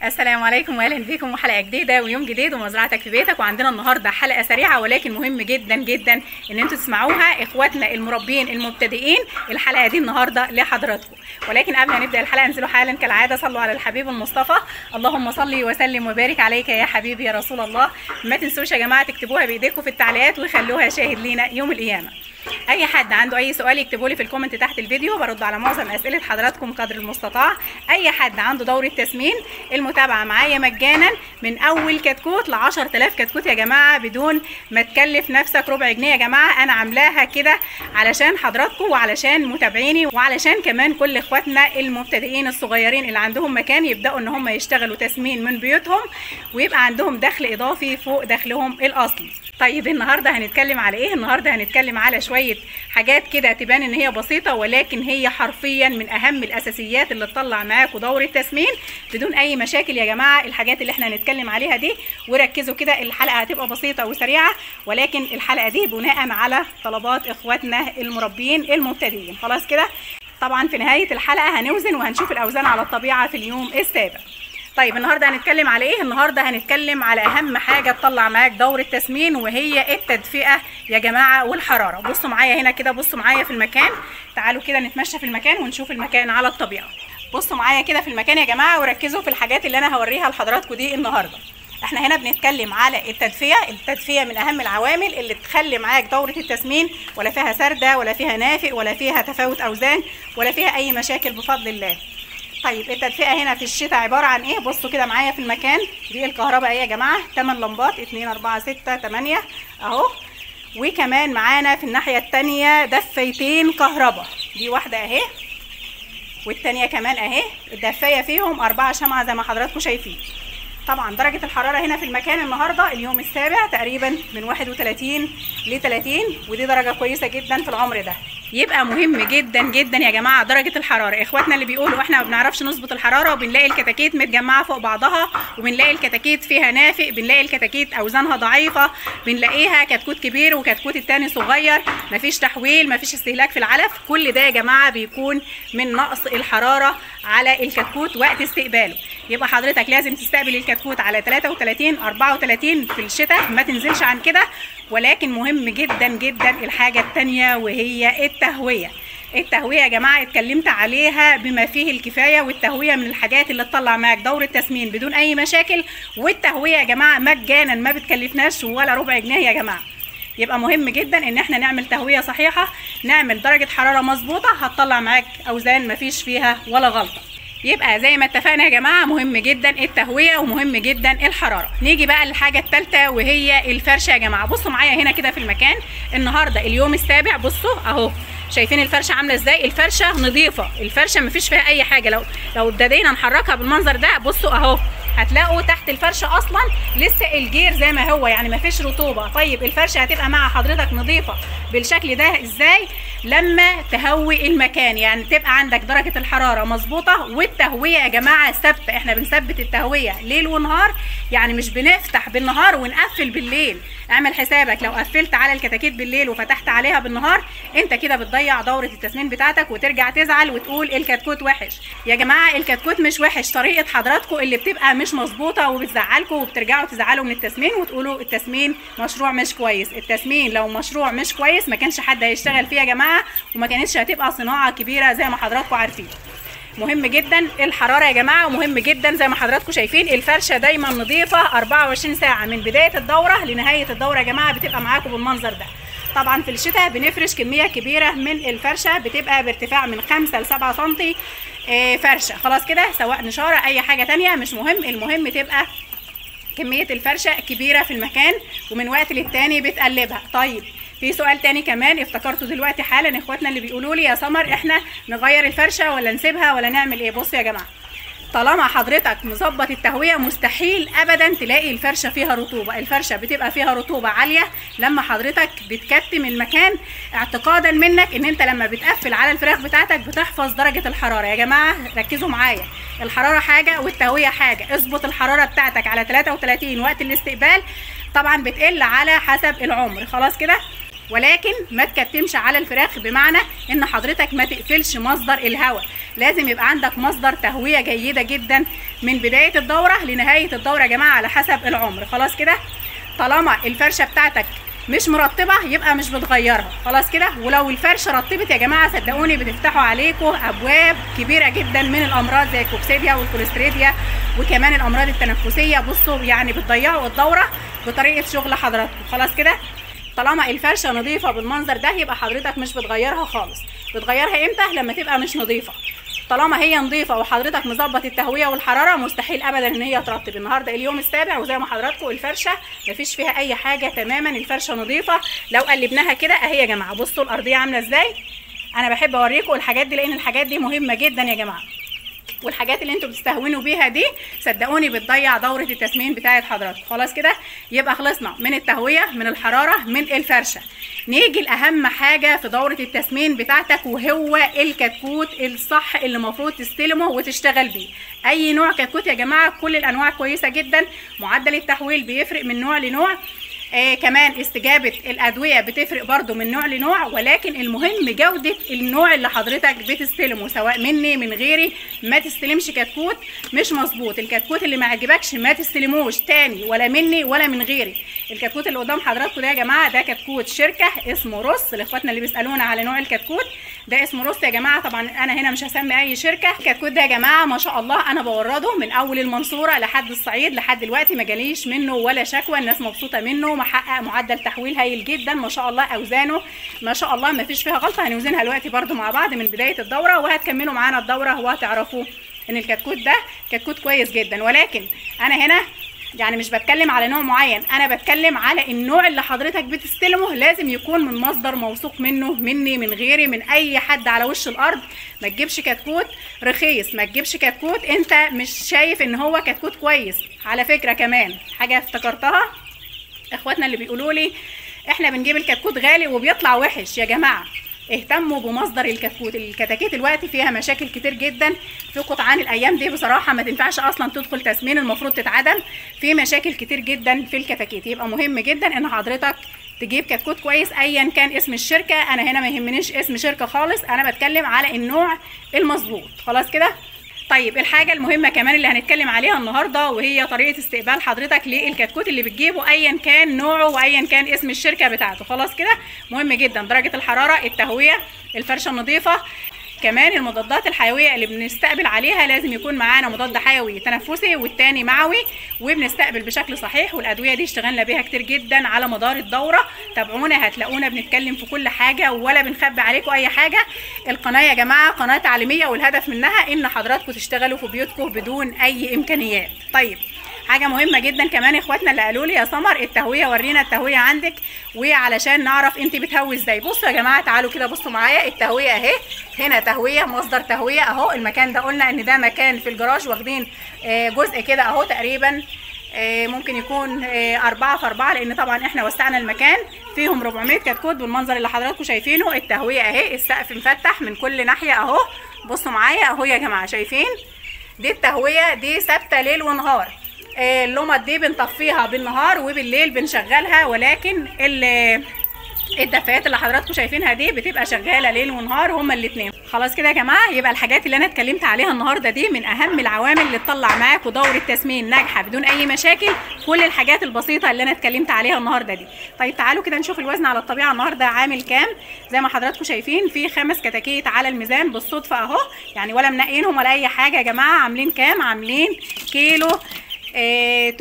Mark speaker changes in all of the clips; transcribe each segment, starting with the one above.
Speaker 1: السلام عليكم واهلا بكم وحلقه جديده ويوم جديد ومزرعتك في بيتك وعندنا النهارده حلقه سريعه ولكن مهم جدا جدا ان انتوا تسمعوها اخواتنا المربين المبتدئين الحلقه دي النهارده لحضراتكم ولكن قبل ما نبدا الحلقه انزلوا حالا كالعاده صلوا على الحبيب المصطفى اللهم صل وسلم وبارك عليك يا حبيبي يا رسول الله ما تنسوش يا جماعه تكتبوها بايديكم في التعليقات وخلوها شاهد لينا يوم القيامه اي حد عنده اي سؤال يكتبوا لي في الكومنت تحت الفيديو برد على معظم اسئله حضراتكم قدر المستطاع اي حد عنده دوره تسمين المتابعه معايا مجانا من اول كتكوت ل 10000 كتكوت يا جماعه بدون ما تكلف نفسك ربع جنيه يا جماعه انا عاملاها كده علشان حضراتكم وعلشان متابعيني وعلشان كمان كل اخواتنا المبتدئين الصغيرين اللي عندهم مكان يبداوا ان هم يشتغلوا تسمين من بيوتهم ويبقى عندهم دخل اضافي فوق دخلهم الاصلي طيب النهارده هنتكلم على ايه النهارده هنتكلم على شويه حاجات كده تبان ان هي بسيطه ولكن هي حرفيا من اهم الاساسيات اللي تطلع معاكم دوره تسمين بدون اي مشاكل يا جماعه الحاجات اللي احنا هنتكلم عليها دي وركزوا كده الحلقه هتبقى بسيطه وسريعه ولكن الحلقه دي بناء على طلبات اخواتنا المربين المبتدئين خلاص كده طبعا في نهايه الحلقه هنوزن وهنشوف الاوزان على الطبيعه في اليوم السابع طيب النهارده هنتكلم على ايه النهارده هنتكلم على اهم حاجه تطلع معاك دوره تسمين وهي التدفئه يا جماعه والحراره بصوا معايا هنا كده بصوا معايا في المكان تعالوا كده نتمشى في المكان ونشوف المكان على الطبيعه بصوا معايا كده في المكان يا جماعه وركزوا في الحاجات اللي انا هوريها لحضراتكم دي النهارده احنا هنا بنتكلم على التدفئه التدفئه من اهم العوامل اللي تخلي معاك دوره التسمين ولا فيها سرده ولا فيها نافق ولا فيها تفاوت اوزان ولا فيها اي مشاكل بفضل الله طيب التدفئه هنا في الشتاء عباره عن ايه بصوا كده معايا في المكان دي الكهرباء ايه يا جماعه 8 لمبات 2 4 6 8 اهو وكمان معانا في الناحيه الثانيه دفايتين كهرباء دي واحده اهي والثانيه كمان اهي الدفايه فيهم أربعة شمعة زي ما حضراتكم شايفين طبعا درجة الحرارة هنا في المكان النهاردة اليوم السابع تقريبا من 31 ل 30 ودي درجة كويسة جدا في العمر ده يبقى مهم جدا جدا يا جماعه درجه الحراره اخواتنا اللي بيقولوا احنا ما بنعرفش نظبط الحراره وبنلاقي الكتاكيت متجمعه فوق بعضها وبنلاقي الكتاكيت فيها نافق بنلاقي الكتاكيت اوزانها ضعيفه بنلاقيها كتكوت كبير وكتكوت التاني صغير مفيش تحويل مفيش استهلاك في العلف كل ده يا جماعه بيكون من نقص الحراره على الكتكوت وقت استقباله يبقى حضرتك لازم تستقبل الكتكوت على 33 34 في الشتاء ما تنزلش عن كده ولكن مهم جدا جدا الحاجه الثانيه وهي التهويه التهويه يا جماعه اتكلمت عليها بما فيه الكفايه والتهويه من الحاجات اللي تطلع معاك دوره تسمين بدون اي مشاكل والتهويه يا جماعه مجانا ما بتكلفناش ولا ربع جنيه يا جماعه يبقى مهم جدا ان احنا نعمل تهويه صحيحه نعمل درجه حراره مظبوطه هتطلع معاك اوزان مفيش فيها ولا غلطه يبقى زي ما اتفقنا يا جماعه مهم جدا التهويه ومهم جدا الحراره نيجي بقى للحاجه الثالثه وهي الفرشه يا جماعه بصوا معايا هنا كده في المكان النهارده اليوم السابع بصوا اهو شايفين الفرشه عامله ازاي الفرشه نظيفه الفرشه مفيش فيها اي حاجه لو لو ابتدينا نحركها بالمنظر ده بصوا اهو هتلاقوا تحت الفرشه اصلا لسه الجير زي ما هو يعني مفيش رطوبه طيب الفرشه هتبقى مع حضرتك نظيفه بالشكل ده ازاي لما تهوي المكان يعني تبقى عندك درجه الحراره مظبوطه والتهويه يا جماعه ثابته احنا بنثبت التهويه ليل ونهار يعني مش بنفتح بالنهار ونقفل بالليل اعمل حسابك لو قفلت على الكتاكيت بالليل وفتحت عليها بالنهار انت كده بتضيع دوره التسمين بتاعتك وترجع تزعل وتقول الكتكوت وحش يا جماعه الكتكوت مش وحش طريقه حضراتكم اللي بتبقى مش مظبوطه وبتزعلكم وبترجعوا تزعلوا من التسمين وتقولوا التسمين مشروع مش كويس التسمين لو مشروع مش كويس ما كانش حد هيشتغل فيه يا جماعه وما كانتش هتبقى صناعه كبيره زي ما حضراتكم عارفين مهم جدا الحراره يا جماعه ومهم جدا زي ما حضراتكم شايفين الفرشه دايما نظيفه 24 ساعه من بدايه الدوره لنهايه الدوره يا جماعه بتبقى معاكم بالمنظر ده طبعا في الشتاء بنفرش كميه كبيره من الفرشه بتبقى بارتفاع من 5 ل 7 سم فرشه خلاص كده سواء نشاره اي حاجه تانية مش مهم المهم تبقى كميه الفرشه كبيره في المكان ومن وقت للتاني بتقلبها طيب في سؤال تاني كمان افتكرته دلوقتي حالا اخواتنا اللي بيقولوا لي يا سمر احنا نغير الفرشه ولا نسيبها ولا نعمل ايه بصوا يا جماعه طالما حضرتك مظبط التهويه مستحيل ابدا تلاقي الفرشه فيها رطوبه الفرشه بتبقى فيها رطوبه عاليه لما حضرتك بتكتم المكان اعتقادا منك ان انت لما بتقفل على الفراخ بتاعتك بتحفظ درجه الحراره يا جماعه ركزوا معايا الحراره حاجه والتهويه حاجه اظبط الحراره بتاعتك على 33 وقت الاستقبال طبعا بتقل على حسب العمر خلاص كده ولكن ما تكتمش على الفراخ بمعنى ان حضرتك ما تقفلش مصدر الهواء لازم يبقى عندك مصدر تهويه جيده جدا من بدايه الدوره لنهايه الدوره يا جماعه على حسب العمر خلاص كده طالما الفرشه بتاعتك مش مرطبه يبقى مش بتغيرها خلاص كده ولو الفرشه رطبت يا جماعه صدقوني بتفتحوا عليكم ابواب كبيره جدا من الامراض زي الكوكسيديا والكوليستريديا وكمان الامراض التنفسيه بصوا يعني بتضيعوا الدوره بطريقه شغل حضراتكم خلاص كده طالما الفرشه نظيفه بالمنظر ده يبقى حضرتك مش بتغيرها خالص بتغيرها امتى لما تبقى مش نظيفه طالما هي نظيفه وحضرتك مظبط التهويه والحراره مستحيل ابدا ان هي ترطب النهارده اليوم السابع وزي ما حضراتكم الفرشه مفيش فيها اي حاجه تماما الفرشه نظيفه لو قلبناها كده اهي يا جماعه بصوا الارضيه عامله ازاي انا بحب اوريكم الحاجات دي لان الحاجات دي مهمه جدا يا جماعه والحاجات اللي انتوا بتستهونوا بيها دي صدقوني بتضيع دوره التسمين بتاعه حضراتكم خلاص كده يبقى خلصنا من التهويه من الحراره من الفرشه نيجي لاهم حاجه في دوره التسمين بتاعتك وهو الكتكوت الصح اللي المفروض تستلمه وتشتغل بيه اي نوع كتكوت يا جماعه كل الانواع كويسه جدا معدل التحويل بيفرق من نوع لنوع آه كمان استجابة الأدوية بتفرق برضو من نوع لنوع ولكن المهم جودة النوع اللي حضرتك بتستلمه سواء مني من غيري ما تستلمش كتكوت مش مظبوط الكتكوت اللي ما عجبكش ما تستلموش تاني ولا مني ولا من غيري الكتكوت اللي قدام حضراتكم ده يا جماعة ده كتكوت شركة اسمه روس لاخواتنا اللي بيسألونا على نوع الكتكوت ده اسمه روس يا جماعة طبعا أنا هنا مش هسمي أي شركة الكتكوت ده يا جماعة ما شاء الله أنا بورده من أول المنصورة لحد الصعيد لحد دلوقتي ما جاليش منه ولا شكوى الناس مبسوطة منه محقق معدل تحويل هايل جدا ما شاء الله اوزانه ما شاء الله ما فيش فيها غلطه هنوزنها دلوقتي برده مع بعض من بدايه الدوره وهتكملوا معانا الدوره وهتعرفوا ان الكتكوت ده كتكوت كويس جدا ولكن انا هنا يعني مش بتكلم على نوع معين انا بتكلم على النوع اللي حضرتك بتستلمه لازم يكون من مصدر موثوق منه مني من غيري من اي حد على وش الارض ما تجيبش كتكوت رخيص ما تجيبش كتكوت انت مش شايف ان هو كتكوت كويس على فكره كمان حاجه افتكرتها اخواتنا اللي بيقولوا لي احنا بنجيب الكتكوت غالي وبيطلع وحش يا جماعه اهتموا بمصدر الكتكوت الكتاكيت دلوقتي فيها مشاكل كتير جدا في قطعان الايام دي بصراحه ما تنفعش اصلا تدخل تسمين المفروض تتعدم في مشاكل كتير جدا في الكتاكيت يبقى مهم جدا ان حضرتك تجيب كتكوت كويس ايا كان اسم الشركه انا هنا ما يهمنيش اسم شركه خالص انا بتكلم على النوع المظبوط خلاص كده طيب الحاجة المهمة كمان اللي هنتكلم عليها النهاردة وهي طريقة استقبال حضرتك للكتكوت اللي بتجيبه أيا كان نوعه وأيا كان اسم الشركة بتاعته خلاص كده مهم جدا درجة الحرارة التهوية الفرشة النظيفة كمان المضادات الحيويه اللي بنستقبل عليها لازم يكون معانا مضاد حيوي تنفسي والتاني معوي وبنستقبل بشكل صحيح والادويه دي اشتغلنا بيها كتير جدا على مدار الدوره تابعونا هتلاقونا بنتكلم في كل حاجه ولا بنخبي عليكم اي حاجه القناه يا جماعه قناه تعليميه والهدف منها ان حضراتكم تشتغلوا في بيوتكم بدون اي امكانيات طيب حاجه مهمه جدا كمان اخواتنا اللي قالوا لي يا سمر التهويه ورينا التهويه عندك وعلشان نعرف انت بتهوي ازاي بصوا يا جماعه تعالوا كده بصوا معايا التهويه اهي هنا تهويه مصدر تهويه اهو المكان ده قلنا ان ده مكان في الجراج واخدين جزء كده اهو تقريبا ممكن يكون أربعة في أربعة لأن طبعا إحنا وسعنا المكان فيهم 400 كتكوت بالمنظر اللي حضراتكم شايفينه التهوية أهي السقف مفتح من كل ناحية أهو بصوا معايا أهو يا جماعة شايفين دي التهوية دي ثابتة ليل ونهار اللمط دي بنطفيها بالنهار وبالليل بنشغلها ولكن الدفايات اللي حضراتكم شايفينها دي بتبقى شغاله ليل ونهار هما الاثنين خلاص كده يا جماعه يبقى الحاجات اللي انا اتكلمت عليها النهارده دي من اهم العوامل اللي تطلع معاكم دوره تسمين ناجحه بدون اي مشاكل كل الحاجات البسيطه اللي انا اتكلمت عليها النهارده دي طيب تعالوا كده نشوف الوزن على الطبيعه النهارده عامل كام زي ما حضراتكم شايفين في خمس كتاكيت على الميزان بالصدفه اهو يعني ولا منقينهم ولا اي حاجه يا جماعه عاملين كام عاملين كيلو إيه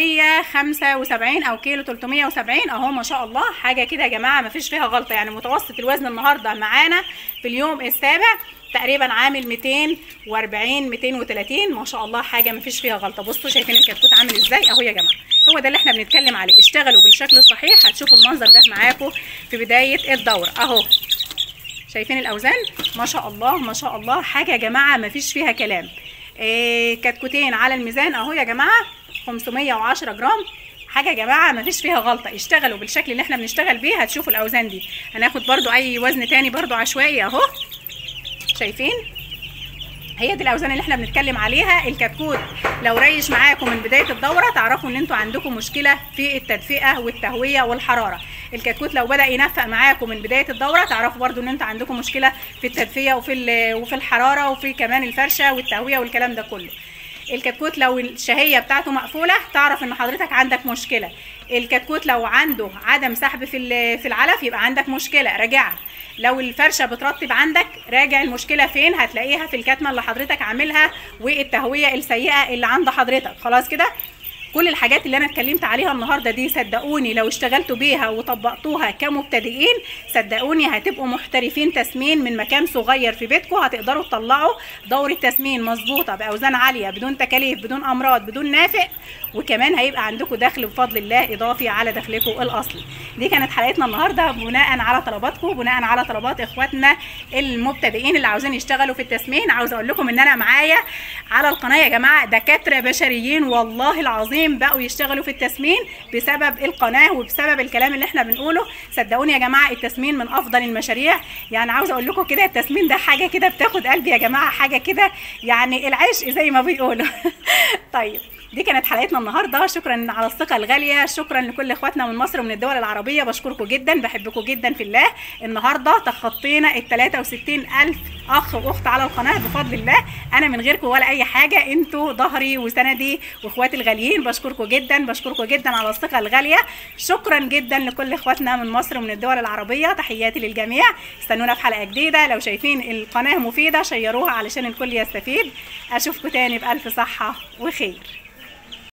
Speaker 1: 375 او كيلو 370 اهو ما شاء الله حاجه كده يا جماعه ما فيش فيها غلطه يعني متوسط الوزن النهارده معانا في اليوم السابع تقريبا عامل 240 230 ما شاء الله حاجه ما فيش فيها غلطه بصوا شايفين الكتكوت عامل ازاي اهو يا جماعه هو ده اللي احنا بنتكلم عليه اشتغلوا بالشكل الصحيح هتشوفوا المنظر ده معاكم في بدايه الدوره اهو شايفين الاوزان ما شاء الله ما شاء الله حاجه يا جماعه ما فيش فيها كلام إيه كتكوتين على الميزان اهو يا جماعه 510 جرام حاجه يا جماعه ما فيش فيها غلطه اشتغلوا بالشكل اللي احنا بنشتغل بيه هتشوفوا الاوزان دي هناخد برضو اي وزن تاني برضو عشوائي اهو شايفين هي دي الاوزان اللي احنا بنتكلم عليها الكتكوت لو ريش معاكم من بدايه الدوره تعرفوا ان انتوا عندكم مشكله في التدفئه والتهويه والحراره الكتكوت لو بدا ينفق معاكم من بدايه الدوره تعرفوا برضو ان انتوا عندكم مشكله في التدفئه وفي ال- وفي الحراره وفي كمان الفرشه والتهويه والكلام ده كله الكتكوت لو الشهيه بتاعته مقفوله تعرف ان حضرتك عندك مشكله الكتكوت لو عنده عدم سحب في ال- في العلف يبقى عندك مشكله راجعها لو الفرشه بترطب عندك راجع المشكله فين هتلاقيها في الكتمه اللي حضرتك عاملها والتهويه السيئه اللي عند حضرتك خلاص كده كل الحاجات اللي انا اتكلمت عليها النهارده دي صدقوني لو اشتغلتوا بيها وطبقتوها كمبتدئين صدقوني هتبقوا محترفين تسمين من مكان صغير في بيتكم هتقدروا تطلعوا دورة تسمين مظبوطة بأوزان عالية بدون تكاليف بدون أمراض بدون نافق وكمان هيبقى عندكم دخل بفضل الله إضافي على دخلكم الأصلي دي كانت حلقتنا النهارده بناء على طلباتكم بناء على طلبات إخواتنا المبتدئين اللي عاوزين يشتغلوا في التسمين عاوز أقول لكم إن أنا معايا على القناة يا جماعة دكاترة بشريين والله العظيم بقوا يشتغلوا في التسمين بسبب القناة وبسبب الكلام اللي احنا بنقوله صدقوني يا جماعة التسمين من أفضل المشاريع يعني عاوز أقول لكم كده التسمين ده حاجة كده بتاخد قلبي يا جماعة حاجة كده يعني العشق زي ما بيقولوا طيب دي كانت حلقتنا النهارده شكرا على الثقه الغاليه شكرا لكل اخواتنا من مصر ومن الدول العربيه بشكركم جدا بحبكم جدا في الله النهارده تخطينا ال 63 الف اخ واخت على القناه بفضل الله انا من غيركم ولا اي حاجه انتوا ظهري وسندي واخواتي الغاليين بشكركم جدا بشكركم جدا على الثقه الغاليه شكرا جدا لكل اخواتنا من مصر ومن الدول العربيه تحياتي للجميع استنونا في حلقه جديده لو شايفين القناه مفيده شيروها علشان الكل يستفيد اشوفكم تاني بالف صحه وخير